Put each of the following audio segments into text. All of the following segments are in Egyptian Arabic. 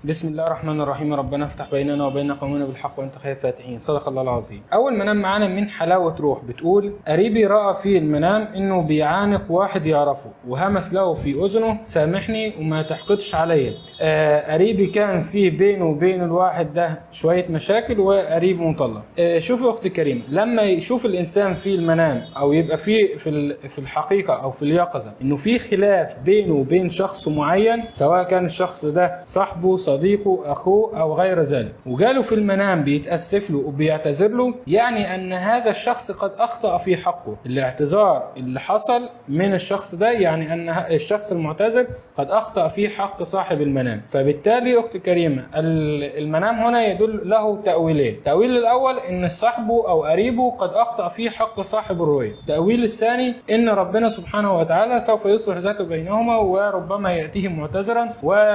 بسم الله الرحمن الرحيم ربنا افتح بيننا وبين قومنا بالحق وانت خير الفاتحين صدق الله العظيم اول منام معانا من حلاوه روح بتقول قريبي راى في المنام انه بيعانق واحد يعرفه وهمس له في اذنه سامحني وما تحقدش عليا آه قريبي كان في بينه وبين الواحد ده شويه مشاكل وقريب مطلق آه شوفي اختي الكريمه لما يشوف الانسان في المنام او يبقى في في ال- في الحقيقه او في اليقظه انه في خلاف بينه وبين شخص معين سواء كان الشخص ده صاحبه صديقه اخوه او غير ذلك وجاله في المنام بيتاسف له وبيعتذر له يعني ان هذا الشخص قد اخطا في حقه الاعتذار اللي حصل من الشخص ده يعني ان ه- الشخص المعتذر قد اخطا في حق صاحب المنام فبالتالي اختي الكريمه ال- المنام هنا يدل له تاويلين التاويل الاول ان صاحبه او قريبه قد اخطا في حق صاحب الرؤيه التاويل الثاني ان ربنا سبحانه وتعالى سوف يصلح ذاته بينهما وربما ياتيه معتذرا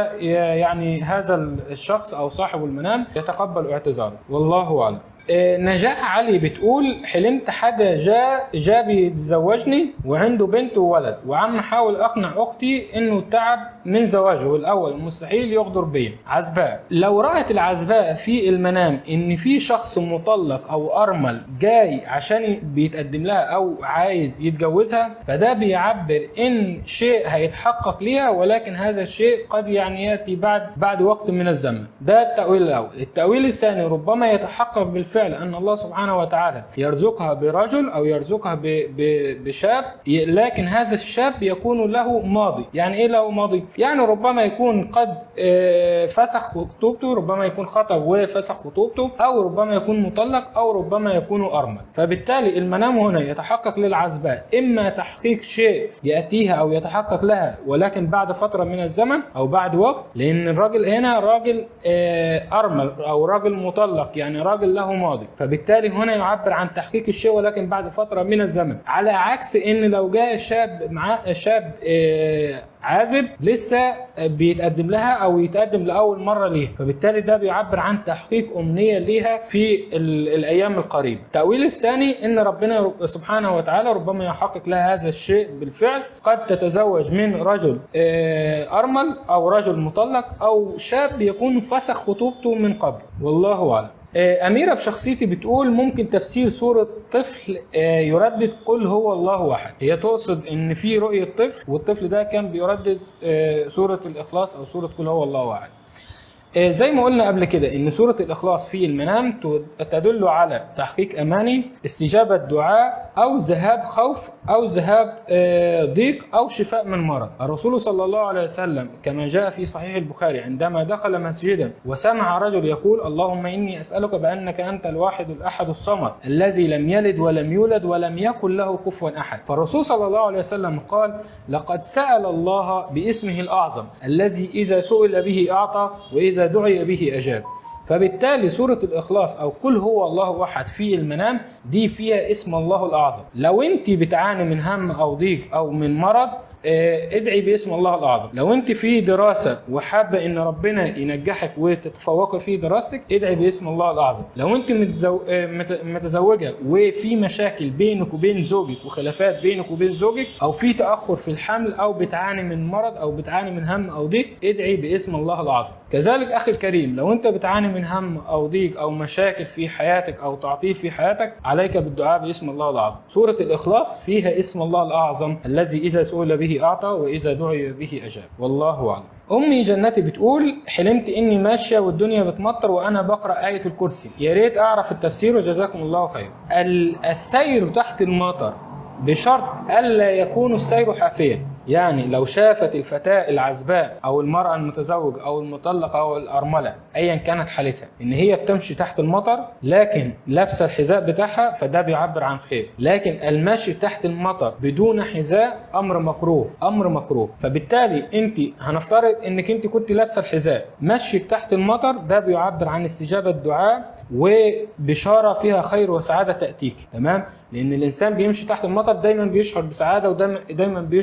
ويعني هذا الشخص او صاحب المنام يتقبل اعتذاره والله اعلم آه، نجاح علي بتقول حلمت حدا جاء جاء بيتزوجني وعنده بنت وولد وعم حاول اقنع اختي انه تعب من زواجه الاول مستحيل يغدر بيا عزباء لو رأت العزباء في المنام ان في شخص مطلق او ارمل جاي عشان بيتقدم لها او عايز يتجوزها فده بيعبر ان شيء هيتحقق ليها ولكن هذا الشيء قد يعني ياتي بعد بعد وقت من الزمن ده التأويل الاول التأويل الثاني ربما يتحقق بالفعل ان الله سبحانه وتعالى يرزقها برجل او يرزقها ب- ب- بشاب ي- لكن هذا الشاب يكون له ماضي يعني ايه له ماضي يعني ربما يكون قد آه، فسخ خطوبته ربما يكون خطب وفسخ خطوبته او ربما يكون مطلق او ربما يكون ارمل فبالتالي المنام هنا يتحقق للعزباء اما تحقيق شيء ياتيها او يتحقق لها ولكن بعد فتره من الزمن او بعد وقت لان الراجل هنا راجل آه، ارمل او راجل مطلق يعني راجل له ماضي فبالتالي هنا يعبر عن تحقيق الشيء ولكن بعد فتره من الزمن على عكس ان لو جاء شاب مع شاب آه، عازب لسه بيتقدم لها او يتقدم لاول مره ليها فبالتالي ده بيعبر عن تحقيق امنيه ليها في ال- الايام القريبه التاويل الثاني ان ربنا سبحانه وتعالى ربما يحقق لها هذا الشيء بالفعل قد تتزوج من رجل آه، ارمل او رجل مطلق او شاب يكون فسخ خطوبته من قبل والله اعلم آه، أميرة بشخصيتي بتقول ممكن تفسير سورة طفل آه، يردد قل هو الله أحد هي تقصد إن في رؤية طفل والطفل ده كان بيردد آه، سورة الإخلاص أو سورة قل هو الله أحد آه، زي ما قلنا قبل كده ان سوره الاخلاص في المنام ت- تدل على تحقيق اماني استجابه دعاء او ذهاب خوف او ذهاب آه، ضيق او شفاء من مرض الرسول صلى الله عليه وسلم كما جاء في صحيح البخاري عندما دخل مسجدا وسمع رجل يقول اللهم اني اسالك بانك انت الواحد الاحد الصمد الذي لم يلد ولم يولد ولم يكن له كفوا احد فالرسول صلى الله عليه وسلم قال لقد سال الله باسمه الاعظم الذي اذا سئل به اعطى واذا دعي به اجاب فبالتالي سورة الإخلاص أو كل هو الله أحد في المنام دي فيها اسم الله الأعظم لو أنت بتعاني من هم أو ضيق أو من مرض آه، ادعي باسم الله الاعظم لو انت في دراسه وحابه ان ربنا ينجحك وتتفوقي في دراستك ادعي باسم الله الاعظم لو انت متزو... آه، مت- متزوجه وفي مشاكل بينك وبين زوجك وخلافات بينك وبين زوجك او في تاخر في الحمل او بتعاني من مرض او بتعاني من هم او ضيق ادعي باسم الله الاعظم كذلك اخي الكريم لو انت بتعاني من هم او ضيق او مشاكل في حياتك او تعطيل في حياتك عليك بالدعاء باسم الله الاعظم سوره الاخلاص فيها اسم الله الاعظم الذي اذا سئل به اعطى واذا دعي به اجاب والله اعلم امي جنتي بتقول حلمت اني ماشيه والدنيا بتمطر وانا بقرا ايه الكرسي يا ريت اعرف التفسير وجزاكم الله خير ال- السير تحت المطر بشرط الا يكون السير حافيا يعني لو شافت الفتاة العزباء أو المرأة المتزوجة أو المطلقة أو الأرملة أيا كانت حالتها إن هي بتمشي تحت المطر لكن لابسة الحذاء بتاعها فده بيعبر عن خير لكن المشي تحت المطر بدون حذاء أمر مكروه أمر مكروه فبالتالي أنت هنفترض إنك أنت كنت لابسة الحذاء مشيك تحت المطر ده بيعبر عن استجابة دعاء وبشارة فيها خير وسعادة تأتيك تمام لأن الإنسان بيمشي تحت المطر دايما بيشعر بسعادة ودايما دايما بيشعر براحة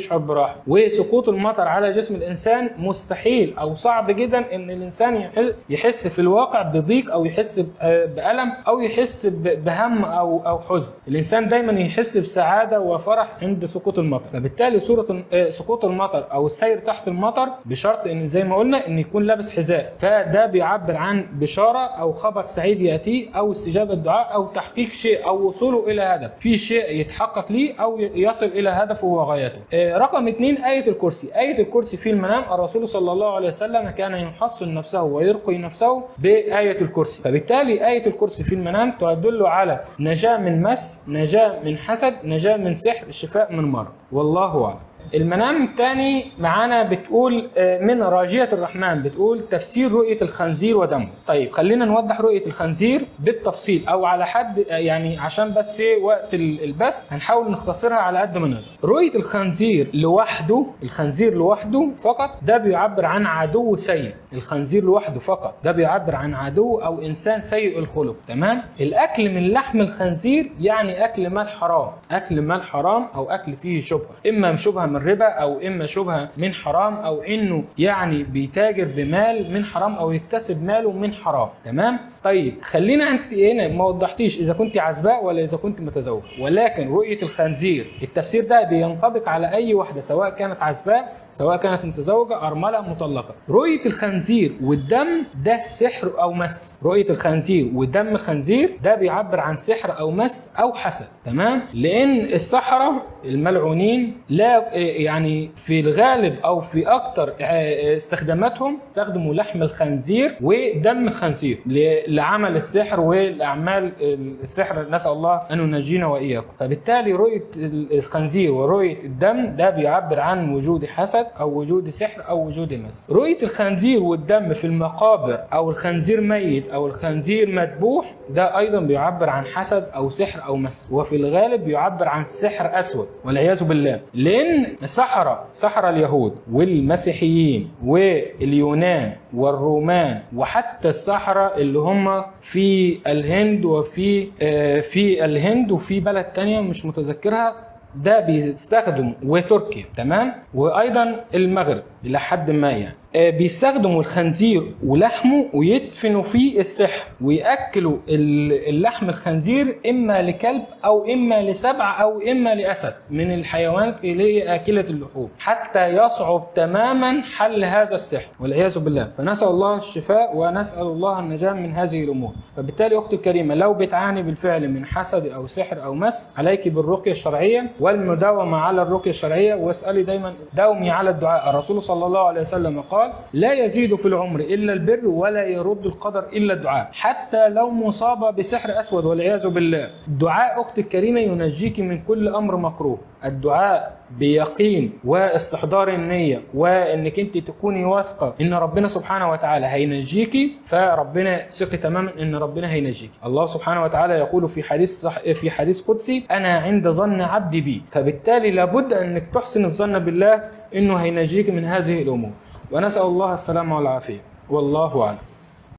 واحد وسقوط المطر على جسم الانسان مستحيل او صعب جدا ان الانسان يح- يحس في الواقع بضيق او يحس ب- آه بالم او يحس ب- بهم او او حزن الانسان دايما يحس بسعاده وفرح عند سقوط المطر فبالتالي صوره آه، سقوط المطر او السير تحت المطر بشرط ان زي ما قلنا ان يكون لابس حذاء فده بيعبر عن بشاره او خبر سعيد ياتيه او استجابه دعاء او تحقيق شيء او وصوله الى هدف في شيء يتحقق ليه او يصل الى هدفه وغايته آه، رقم اثنين آية الكرسي آية الكرسي في المنام الرسول صلى الله عليه وسلم كان يحصن نفسه ويرقي نفسه بآية الكرسي فبالتالي آية الكرسي في المنام تدل على نجاة من مس نجاة من حسد نجاة من سحر شفاء من مرض والله أعلم المنام الثاني معانا بتقول آه، من راجية الرحمن بتقول تفسير رؤية الخنزير ودمه طيب خلينا نوضح رؤية الخنزير بالتفصيل او على حد آه، يعني عشان بس إيه وقت ال- البث هنحاول نختصرها على قد ما نقدر رؤية الخنزير لوحده الخنزير لوحده فقط ده بيعبر عن عدو سيء الخنزير لوحده فقط ده بيعبر عن عدو او انسان سيء الخلق تمام الاكل من لحم الخنزير يعني اكل مال حرام اكل مال حرام او اكل فيه شبهه اما شبهه من ربا او اما شبهه من حرام او انه يعني بيتاجر بمال من حرام او يكتسب ماله من حرام تمام طيب خلينا انت هنا ما وضحتيش اذا كنت عزباء ولا اذا كنت متزوج ولكن رؤيه الخنزير التفسير ده بينطبق على اي واحده سواء كانت عزباء سواء كانت متزوجه ارمله مطلقه رؤيه الخنزير والدم ده سحر او مس رؤيه الخنزير ودم الخنزير ده بيعبر عن سحر او مس او حسد تمام لان السحره الملعونين لا يعني في الغالب او في اكتر استخداماتهم استخدموا لحم الخنزير ودم الخنزير ل- لعمل السحر والاعمال السحر نسال الله ان ينجينا واياكم فبالتالي رؤيه الخنزير ورؤيه الدم ده بيعبر عن وجود حسد او وجود سحر او وجود مس رؤيه الخنزير والدم في المقابر او الخنزير ميت او الخنزير مذبوح ده ايضا بيعبر عن حسد او سحر او مس وفي الغالب بيعبر عن سحر اسود والعياذ بالله لان السحره سحره اليهود والمسيحيين واليونان والرومان وحتى السحره اللي هم في الهند وفي آه، في الهند وفي بلد تانية مش متذكرها ده بيستخدم وتركيا تمام وايضا المغرب الى حد ما يعني آه، بيستخدموا الخنزير ولحمه ويدفنوا فيه السحر وياكلوا ال- اللحم الخنزير اما لكلب او اما لسبع او اما لاسد من الحيوانات اللي هي اكله اللحوم حتى يصعب تماما حل هذا السحر والعياذ بالله فنسال الله الشفاء ونسال الله النجاه من هذه الامور فبالتالي اختي الكريمه لو بتعاني بالفعل من حسد او سحر او مس عليك بالرقيه الشرعيه والمداومه على الرقيه الشرعيه واسالي دايما داومي على الدعاء الرسول صلى الله عليه وسلم قال لا يزيد في العمر الا البر ولا يرد القدر الا الدعاء حتى لو مصابه بسحر اسود والعياذ بالله الدعاء اختي الكريمه ينجيك من كل امر مكروه الدعاء بيقين واستحضار النية وانك انت تكوني واثقة ان ربنا سبحانه وتعالى هينجيكي فربنا ثقي تماما ان ربنا هينجيك الله سبحانه وتعالى يقول في حديث صح في حديث قدسي انا عند ظن عبدي بي فبالتالي لابد انك تحسن الظن بالله انه هينجيك من هذه الامور ونسأل الله السلامة والعافية والله اعلم